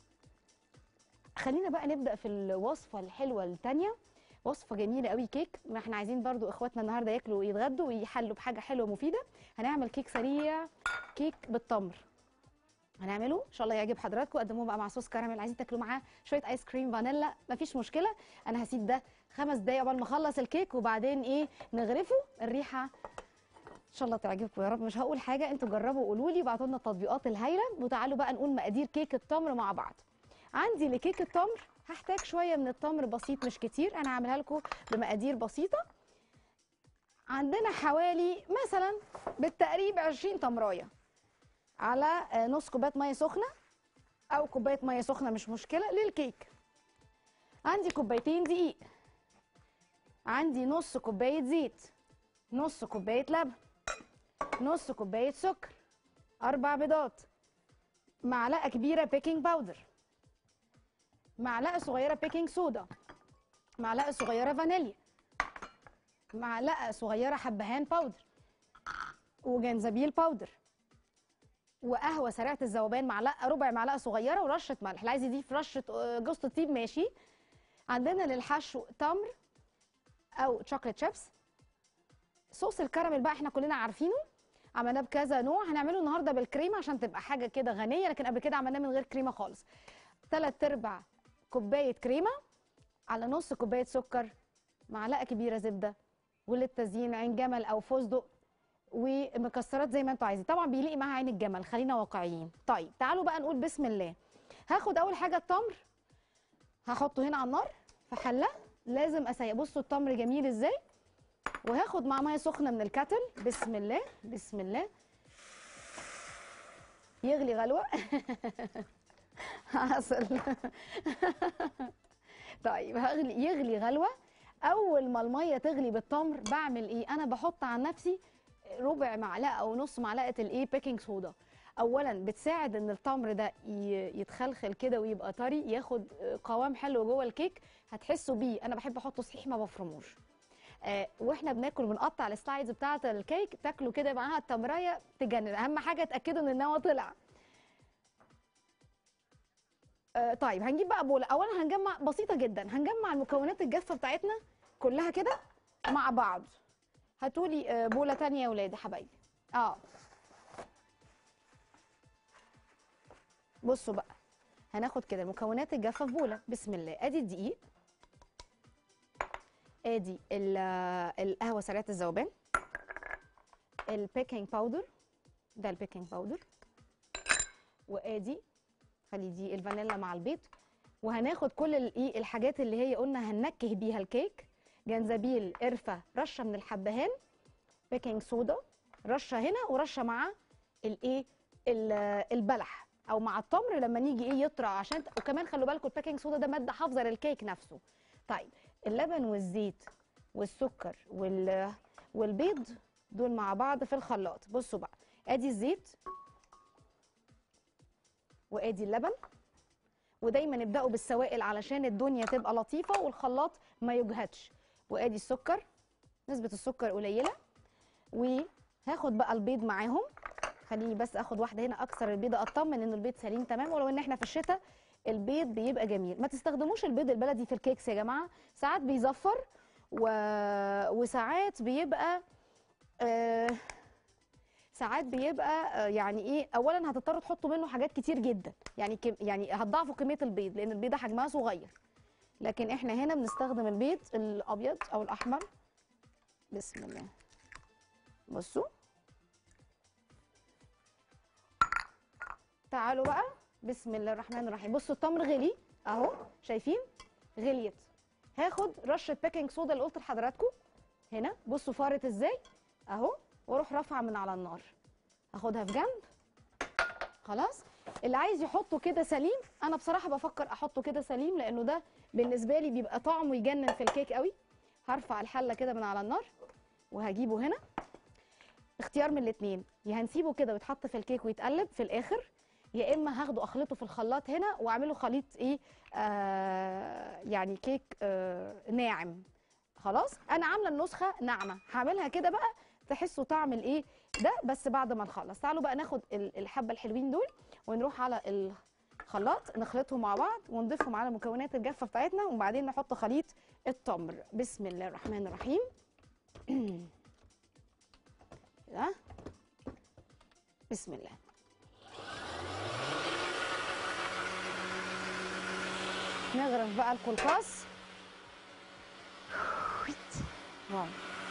خلينا بقى نبدا في الوصفه الحلوه التانيه وصفه جميله قوي كيك ما احنا عايزين برضو اخواتنا النهارده ياكلوا ويتغدوا ويحلوا بحاجه حلوه مفيده هنعمل كيك سريع كيك بالتمر هنعمله ان شاء الله يعجب حضراتكم قدموه بقى مع صوص كراميل عايزين تاكلوا معاه شويه ايس كريم فانيلا مفيش مشكله انا هسيب ده خمس دقايق قبل ما اخلص الكيك وبعدين ايه نغرفه الريحه ان شاء الله تعجبكم يا رب مش هقول حاجه انتوا جربوا وقولوا لي وابعتوا لنا التطبيقات الهايله وتعالوا بقى نقول مقادير كيك التمر مع بعض عندي لكيك التمر هحتاج شويه من التمر بسيط مش كتير انا هعملها لكم بمقادير بسيطه عندنا حوالي مثلا بالتقريب 20 تمرايه على آه، نص كوبايه ميه سخنه او كوبايه ميه سخنه مش مشكله للكيك عندي كوبايتين دقيق عندي نص كوبايه زيت نص كوبايه لبن نص كوبايه سكر اربع بيضات معلقه كبيره بيكنج باودر معلقه صغيره بيكنج صودا معلقه صغيره فانيليا معلقه صغيره حبهان باودر وجنزبيل باودر وقهوه سريعه الذوبان معلقه ربع معلقه صغيره ورشه ملح اللي عايز يضيف رشه آه، جوز الطيب ماشي عندنا للحشو تمر او شوكليت شيبس صوص الكراميل بقى احنا كلنا عارفينه عملناه بكذا نوع هنعمله النهارده بالكريمه عشان تبقى حاجه كده غنيه لكن قبل كده عملناه من غير كريمه خالص تلات ارباع كوبايه كريمه على نص كوبايه سكر معلقه كبيره زبده وللتزيين عين جمل او فستق ومكسرات زي ما انتوا عايزين طبعا بيليق معاها عين الجمل خلينا واقعيين طيب تعالوا بقى نقول بسم الله هاخد اول حاجه التمر هحطه هنا على النار في حله لازم اسيق بصوا التمر جميل ازاي وهاخد مع ميه سخنه من الكاتل بسم الله بسم الله يغلي غلوه حصل طيب هغلي يغلي غلوه اول ما الميه تغلي بالتمر بعمل ايه انا بحط عن نفسي ربع معلقه او نص معلقه الايه بيكنج صودا اولا بتساعد ان التمر ده ي- يتخلخل كده ويبقى طري ياخد قوام حلو جوه الكيك هتحسوا بيه انا بحب احطه صحيح ما بفرموش آه واحنا بناكل بنقطع السلايدز بتاعه الكيك تاكلوا كده معاها التمريه تجنن اهم حاجه اتاكدوا ان النوى طلع آه طيب هنجيب بقى بوله اولا هنجمع بسيطه جدا هنجمع المكونات الجافه بتاعتنا كلها كده مع بعض هاتولي آه، بوله تانية يا ولاد يا حبايبي اه بصوا بقى هناخد كده المكونات الجافه في بوله بسم الله ادي الدقيق ادي ال- آه، القهوه سريعه الذوبان البيكنج باودر ده البيكنج باودر وادي خلي دي الفانيلا مع البيض وهناخد كل الايه الحاجات اللي هي قلنا هننكه بيها الكيك جنزبيل قرفه رشه من الحبهان بيكنج صودا رشه هنا ورشه مع الايه ال- البلح او مع التمر لما نيجي ايه يطرى عشان وكمان خلوا بالكم البيكنج صودا ده ماده حافظه للكيك نفسه طيب اللبن والزيت والسكر وال والبيض دول مع بعض في الخلاط بصوا بقى ادي الزيت وادي اللبن ودايما ابداوا بالسوائل علشان الدنيا تبقى لطيفه والخلاط ما يجهدش وادي السكر نسبه السكر قليله وهاخد بقى البيض معاهم خليني بس اخد واحده هنا اكسر البيضه اطمن ان البيض سليم تمام ولو ان احنا في الشتاء البيض بيبقى جميل ما تستخدموش البيض البلدي في الكيكس يا جماعه ساعات بيزفر و... وساعات بيبقى آه... ساعات بيبقى آه، يعني ايه اولا هتضطروا تحطوا منه حاجات كتير جدا يعني كم يعني هتضاعفوا كميه البيض لان البيضه حجمها صغير لكن احنا هنا بنستخدم البيض الابيض او الاحمر بسم الله بصوا تعالوا بقى بسم الله الرحمن الرحيم بصوا التمر غلي اهو شايفين غليت هاخد رشه بيكنج صودا اللي قلت لحضراتكم هنا بصوا فارت ازاي اهو واروح رافعه من على النار هاخدها في جنب خلاص اللي عايز يحطه كده سليم انا بصراحه بفكر احطه كده سليم لانه ده بالنسبه لي بيبقى طعمه يجنن في الكيك قوي هرفع الحله كده من على النار وهجيبه هنا اختيار من الاثنين يا هنسيبه كده ويتحط في الكيك ويتقلب في الاخر يا اما هاخده اخلطه في الخلاط هنا واعمله خليط ايه آه يعني كيك آه ناعم خلاص انا عامله النسخه ناعمه هعملها كده بقى تحسوا طعم الايه ده بس بعد ما نخلص تعالوا بقى ناخد ال- الحبه الحلوين دول ونروح على الخلاط نخلطهم مع بعض ونضيفهم على المكونات الجافه بتاعتنا وبعدين نحط خليط التمر بسم الله الرحمن الرحيم كده بسم الله نغرف بقى القلقاس واو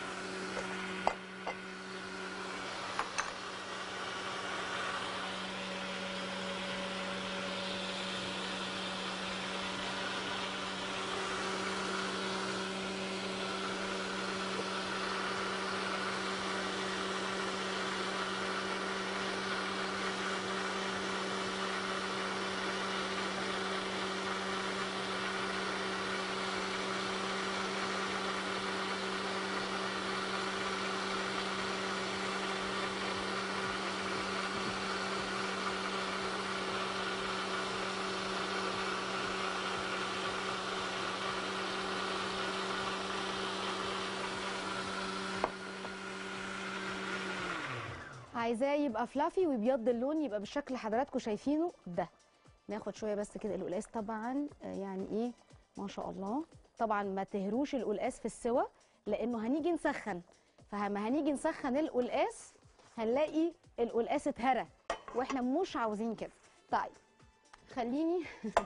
عايزاه يبقى فلافي ويبيض اللون يبقى بالشكل اللي حضراتكم شايفينه ده ناخد شويه بس كده القلقاس طبعا آه، يعني ايه ما شاء الله طبعا ما تهروش القلقاس في السوى لانه هنيجي نسخن فلما هنيجي نسخن القلقاس هنلاقي القلقاس اتهرى واحنا مش عاوزين كده طيب خليني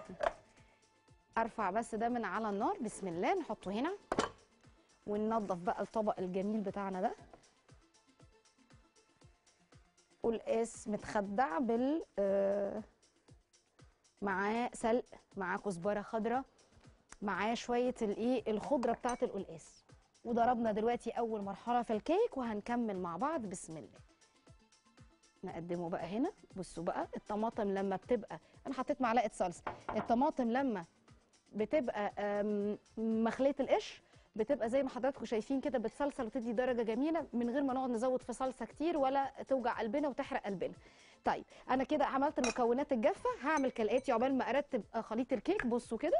ارفع بس ده من على النار بسم الله نحطه هنا وننضف بقى الطبق الجميل بتاعنا ده قلقاس متخدع بال آه، معاه سلق معاه كزبره خضراء معاه شويه الايه الخضره بتاعه القلقاس وضربنا دلوقتي اول مرحله في الكيك وهنكمل مع بعض بسم الله نقدمه بقى هنا بصوا بقى الطماطم لما بتبقى انا حطيت معلقه صلصه الطماطم لما بتبقى آم، مخليه القش بتبقى زي ما حضراتكم شايفين كده بتسلسل وتدي درجه جميله من غير ما نقعد نزود في صلصه كتير ولا توجع قلبنا وتحرق قلبنا طيب انا كده عملت المكونات الجافه هعمل كالاتي عقبال ما ارتب آه، خليط الكيك بصوا كده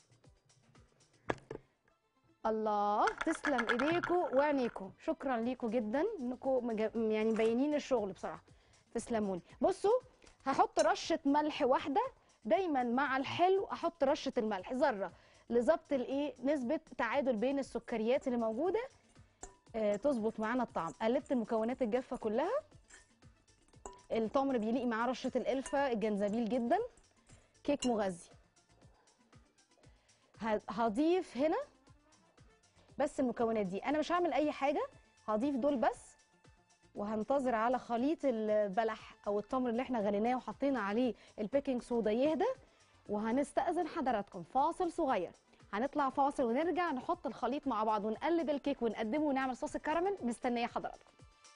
الله تسلم ايديكم وعينيكم شكرا ليكم جدا انكم مجا- يعني مبينين الشغل بصراحه تسلموا لي بصوا هحط رشه ملح واحده دايما مع الحلو احط رشه الملح ذره لظبط الايه نسبه تعادل بين السكريات اللي موجوده آه تظبط معانا الطعم قلبت المكونات الجافه كلها التمر بيليق معاه رشه القرفه الجنزبيل جدا كيك مغذي ه- هضيف هنا بس المكونات دي انا مش هعمل اي حاجه هضيف دول بس وهنتظر على خليط البلح او التمر اللي احنا غليناه وحطينا عليه البيكنج صودا يهدى وهنستأذن حضراتكم فاصل صغير هنطلع فاصل ونرجع نحط الخليط مع بعض ونقلب الكيك ونقدمه ونعمل صوص الكراميل مستنيه حضراتكم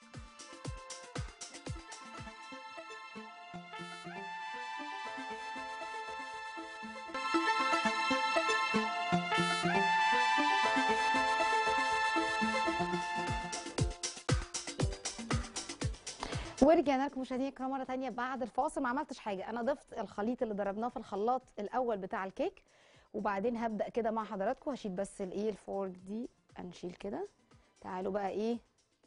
ورجعنا لكم مشاهدينا الكرام مره تانية بعد الفاصل ما عملتش حاجه انا ضفت الخليط اللي ضربناه في الخلاط الاول بتاع الكيك وبعدين هبدا كده مع حضراتكم هشيل بس الايه الفورك دي هنشيل كده تعالوا بقى ايه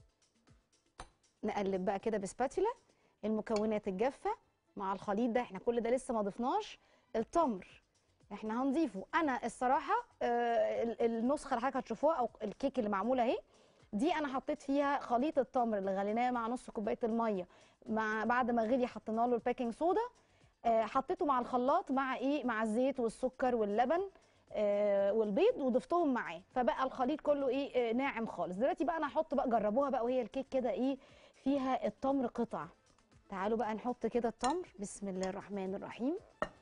نقلب بقى كده بسباتولا المكونات الجافه مع الخليط ده احنا كل ده لسه ما ضفناش التمر احنا هنضيفه انا الصراحه آه ال- النسخه اللي حضرتك هتشوفوها او الكيك اللي معموله اهي دي انا حطيت فيها خليط التمر اللي غليناه مع نص كوبايه الميه مع بعد ما غلي حطينا له البيكنج صودا آه، حطيته مع الخلاط مع ايه مع الزيت والسكر واللبن آه، والبيض وضفتهم معاه فبقى الخليط كله ايه آه، ناعم خالص دلوقتي بقى انا هحط بقى جربوها بقى وهي الكيك كده ايه فيها التمر قطع تعالوا بقى نحط كده التمر بسم الله الرحمن الرحيم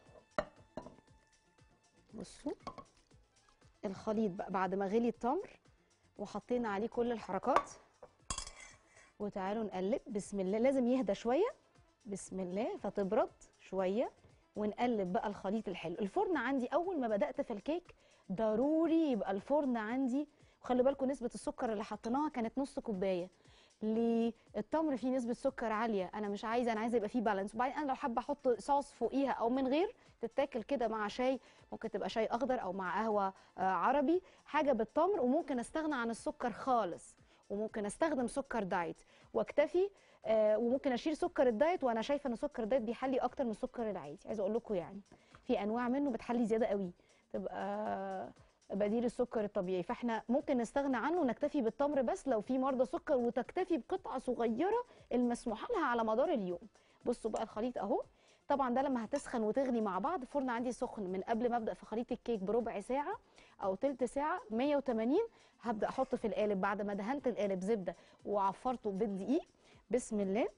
بصوا الخليط بقى بعد ما غلي التمر وحطينا عليه كل الحركات وتعالوا نقلب بسم الله لازم يهدى شويه بسم الله فتبرد شويه ونقلب بقى الخليط الحلو الفرن عندي اول ما بدات في الكيك ضروري يبقى الفرن عندي وخلي بالكم نسبه السكر اللي حطيناها كانت نص كوبايه ليه التمر فيه نسبه سكر عاليه انا مش عايزه انا عايزه يبقى فيه بالانس وبعدين انا لو حابه احط صوص فوقيها او من غير تتاكل كده مع شاي ممكن تبقى شاي اخضر او مع قهوه آه، عربي حاجه بالتمر وممكن استغنى عن السكر خالص وممكن استخدم سكر دايت واكتفي آه، وممكن اشيل سكر الدايت وانا شايفه ان سكر الدايت بيحلي اكتر من السكر العادي عايزه اقول لكم يعني في انواع منه بتحلي زياده قوي تبقى بديل السكر الطبيعي فاحنا ممكن نستغنى عنه ونكتفي بالتمر بس لو في مرضى سكر وتكتفي بقطعه صغيره المسموح لها على مدار اليوم بصوا بقى الخليط اهو طبعا ده لما هتسخن وتغلي مع بعض الفرن عندي سخن من قبل ما ابدا في خليط الكيك بربع ساعه او تلت ساعه 180 هبدا احط في القالب بعد ما دهنت القالب زبده وعفرته بالدقيق بسم الله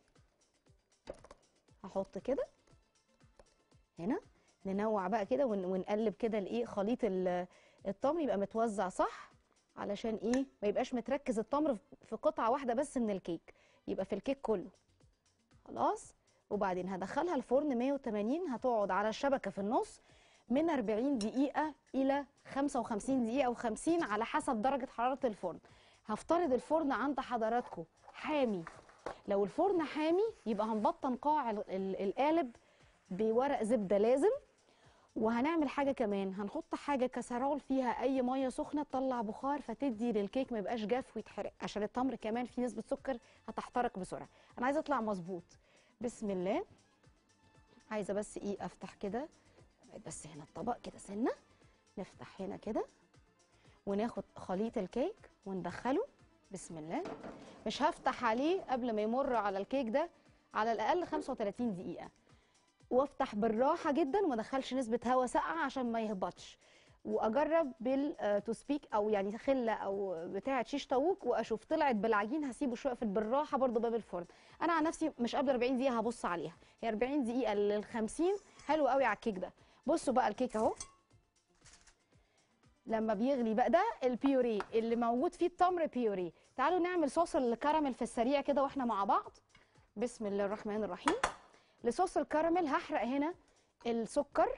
هحط كده هنا ننوع بقى كده ون- ونقلب كده الايه خليط ال- التمر يبقى متوزع صح علشان ايه ما يبقاش متركز التمر في قطعه واحده بس من الكيك يبقى في الكيك كله خلاص وبعدين هدخلها الفرن 180 هتقعد على الشبكه في النص من 40 دقيقه الى 55 دقيقه و50 على حسب درجه حراره الفرن هفترض الفرن عند حضراتكم حامي لو الفرن حامي يبقى هنبطن قاع ال- ال- القالب بورق زبده لازم وهنعمل حاجه كمان هنحط حاجه كسرول فيها اي ميه سخنه تطلع بخار فتدي للكيك ما يبقاش جاف ويتحرق عشان التمر كمان فيه نسبه سكر هتحترق بسرعه انا عايزه اطلع مظبوط بسم الله عايزه بس ايه افتح كده بس هنا الطبق كده سنه نفتح هنا كده وناخد خليط الكيك وندخله بسم الله مش هفتح عليه قبل ما يمر على الكيك ده على الاقل 35 دقيقه وافتح بالراحه جدا وما ادخلش نسبه هواء ساقعه عشان ما يهبطش واجرب بال تو سبيك او يعني خله او بتاعه شيش طاووق واشوف طلعت بالعجين هسيبه شويه في بالراحه برضو باب الفرن انا عن نفسي مش قبل 40 دقيقه هبص عليها هي 40 دقيقه لل 50 حلو قوي على الكيك ده بصوا بقى الكيك اهو لما بيغلي بقى ده البيوري اللي موجود فيه التمر بيوري تعالوا نعمل صوص الكراميل في السريع كده واحنا مع بعض بسم الله الرحمن الرحيم لصوص الكراميل هحرق هنا السكر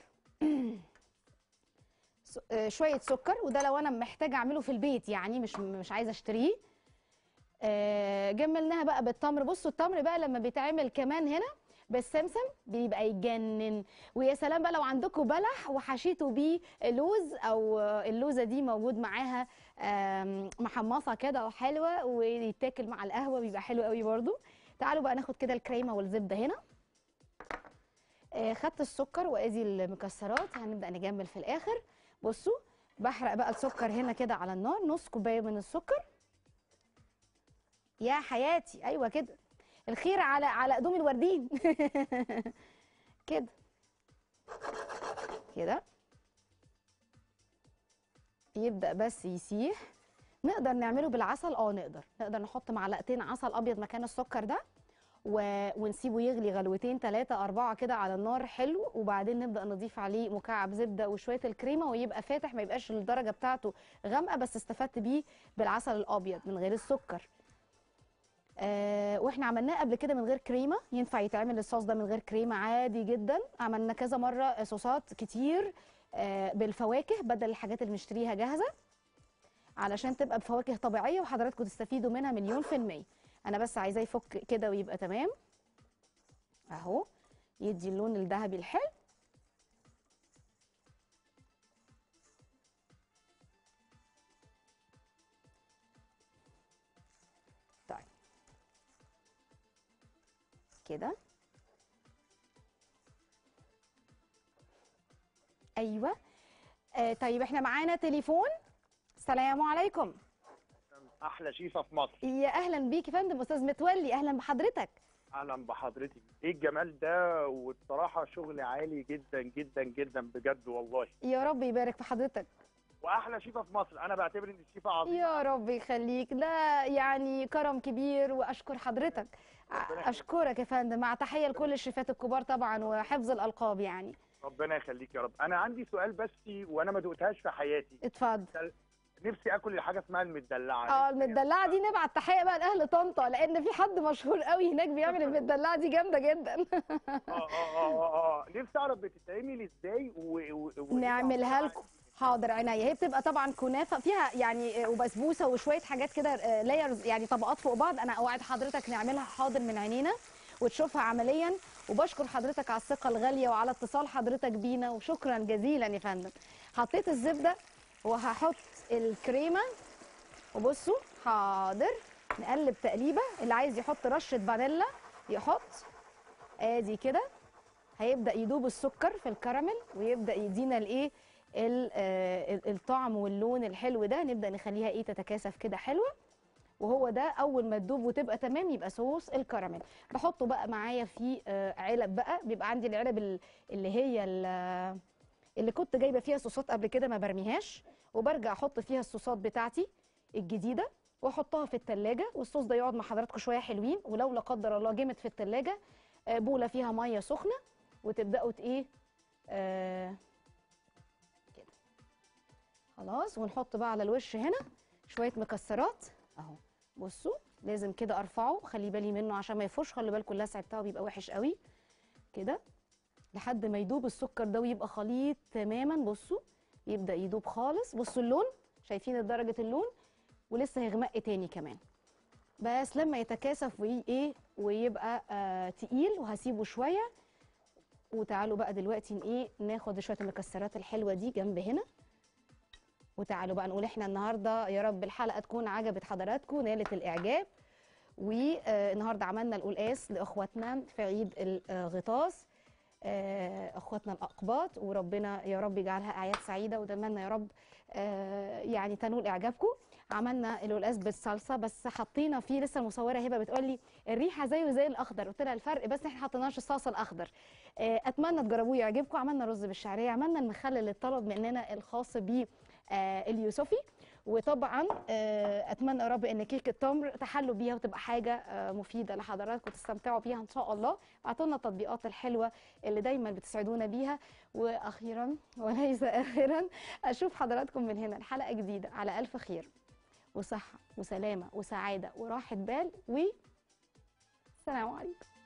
س- آه، شويه سكر وده لو انا محتاجه اعمله في البيت يعني مش مش عايزه اشتريه آه، جملناها بقى بالتمر بصوا التمر بقى لما بيتعمل كمان هنا بالسمسم بيبقى يجنن ويا سلام بقى لو عندكم بلح وحشيتوا بيه لوز او آه، اللوزه دي موجود معاها آم، محمصه كده او حلوه ويتاكل مع القهوه بيبقى حلو قوي برضو تعالوا بقى ناخد كده الكريمه والزبده هنا آه، خدت السكر وادي المكسرات هنبدا نجمل في الاخر بصوا بحرق بقى السكر هنا كده على النار نص كوبايه من السكر يا حياتي ايوه كده الخير على على قدوم الوردين كده كده يبدا بس يسيح نقدر نعمله بالعسل اه نقدر نقدر نحط معلقتين عسل ابيض مكان السكر ده و... ونسيبه يغلي غلوتين ثلاثة أربعة كده على النار حلو وبعدين نبدأ نضيف عليه مكعب زبدة وشوية الكريمة ويبقى فاتح ما يبقاش الدرجة بتاعته غامقة بس استفدت بيه بالعسل الأبيض من غير السكر آه واحنا عملناه قبل كده من غير كريمه ينفع يتعمل الصوص ده من غير كريمه عادي جدا عملنا كذا مره صوصات كتير آه بالفواكه بدل الحاجات اللي بنشتريها جاهزه علشان تبقى بفواكه طبيعيه وحضراتكم تستفيدوا منها مليون في الميه انا بس عايزاه يفك كده ويبقى تمام اهو يدي اللون الذهبي الحلو طيب كده ايوه آه طيب احنا معانا تليفون السلام عليكم احلى شيفه في مصر يا اهلا بيك يا فندم استاذ متولي اهلا بحضرتك اهلا بحضرتك ايه الجمال ده والصراحه شغل عالي جدا جدا جدا بجد والله يا رب يبارك في حضرتك واحلى شيفه في مصر انا بعتبر ان الشيفه عظيمه يا رب يخليك ده يعني كرم كبير واشكر حضرتك ربنا يخليك. اشكرك يا فندم مع تحيه لكل الشيفات الكبار طبعا وحفظ الالقاب يعني ربنا يخليك يا رب انا عندي سؤال بس وانا ما دقتهاش في حياتي اتفضل نفسي اكل الحاجه اسمها المدلعه اه المدلعه دي نبعت تحيه بقى لاهل طنطا لان في حد مشهور قوي هناك بيعمل المدلعه دي جامده جدا اه اه اه اه اه نفسي اعرف بتتعمل ازاي و... و... و... نعملها لكم حاضر عينيا هي بتبقى طبعا كنافه فيها يعني آه، وبسبوسه وشويه حاجات كده لايرز يعني طبقات فوق بعض انا اوعد حضرتك نعملها حاضر من عينينا وتشوفها عمليا وبشكر حضرتك على الثقه الغاليه وعلى اتصال حضرتك بينا وشكرا جزيلا يا فندم حطيت الزبده وهحط الكريمه وبصوا حاضر نقلب تقليبه اللي عايز يحط رشه فانيلا يحط ادي كده هيبدا يدوب السكر في الكراميل ويبدا يدينا الايه ال- آه، ال- الطعم واللون الحلو ده نبدا نخليها ايه تتكاثف كده حلوه وهو ده اول ما تدوب وتبقى تمام يبقى صوص الكراميل بحطه بقى معايا في آه، علب بقى بيبقى عندي العلب ال- اللي هي ال- اللي كنت جايبه فيها صوصات قبل كده ما برميهاش وبرجع احط فيها الصوصات بتاعتي الجديده واحطها في التلاجة والصوص ده يقعد مع حضراتكم شويه حلوين ولو لا قدر الله جمد في التلاجة آه، بوله فيها ميه سخنه وتبداوا ت- ايه آه كده خلاص ونحط بقى على الوش هنا شويه مكسرات اهو بصوا لازم كده ارفعه خلي بالي منه عشان ما يفوش خلي بالكم اللسع بتاعه بيبقى وحش قوي كده لحد ما يدوب السكر ده ويبقى خليط تماما بصوا يبدا يدوب خالص بصوا اللون شايفين درجه اللون ولسه هيغمق تاني كمان بس لما يتكاثف وي ايه ويبقى آه تقيل وهسيبه شويه وتعالوا بقى دلوقتي ن- ايه ناخد شويه المكسرات الحلوه دي جنب هنا وتعالوا بقى نقول احنا النهارده يا رب الحلقه تكون عجبت حضراتكم نالت الاعجاب والنهارده عملنا القلقاس لاخواتنا في عيد الغطاس آه، اخواتنا الاقباط وربنا يا رب يجعلها اعياد سعيده واتمنى يا رب آه، يعني تنول اعجابكم عملنا القلقاس بالصلصه بس حطينا فيه لسه المصوره هبه بتقول لي الريحه زيه زي الاخضر قلت لها الفرق بس احنا حطيناش الصلصه الاخضر آه، اتمنى تجربوه يعجبكم عملنا رز بالشعريه عملنا المخلل اللي اتطلب مننا الخاص بيه آه، اليوسفي وطبعا آه، اتمنى يا رب ان كيك التمر تحلوا بيها وتبقى حاجه آه، مفيده لحضراتكم تستمتعوا بيها ان شاء الله ابعتوا لنا التطبيقات الحلوه اللي دايما بتسعدونا بيها واخيرا وليس اخرا اشوف حضراتكم من هنا الحلقه جديده على الف خير وصحه وسلامه وسعاده وراحه بال و السلام عليكم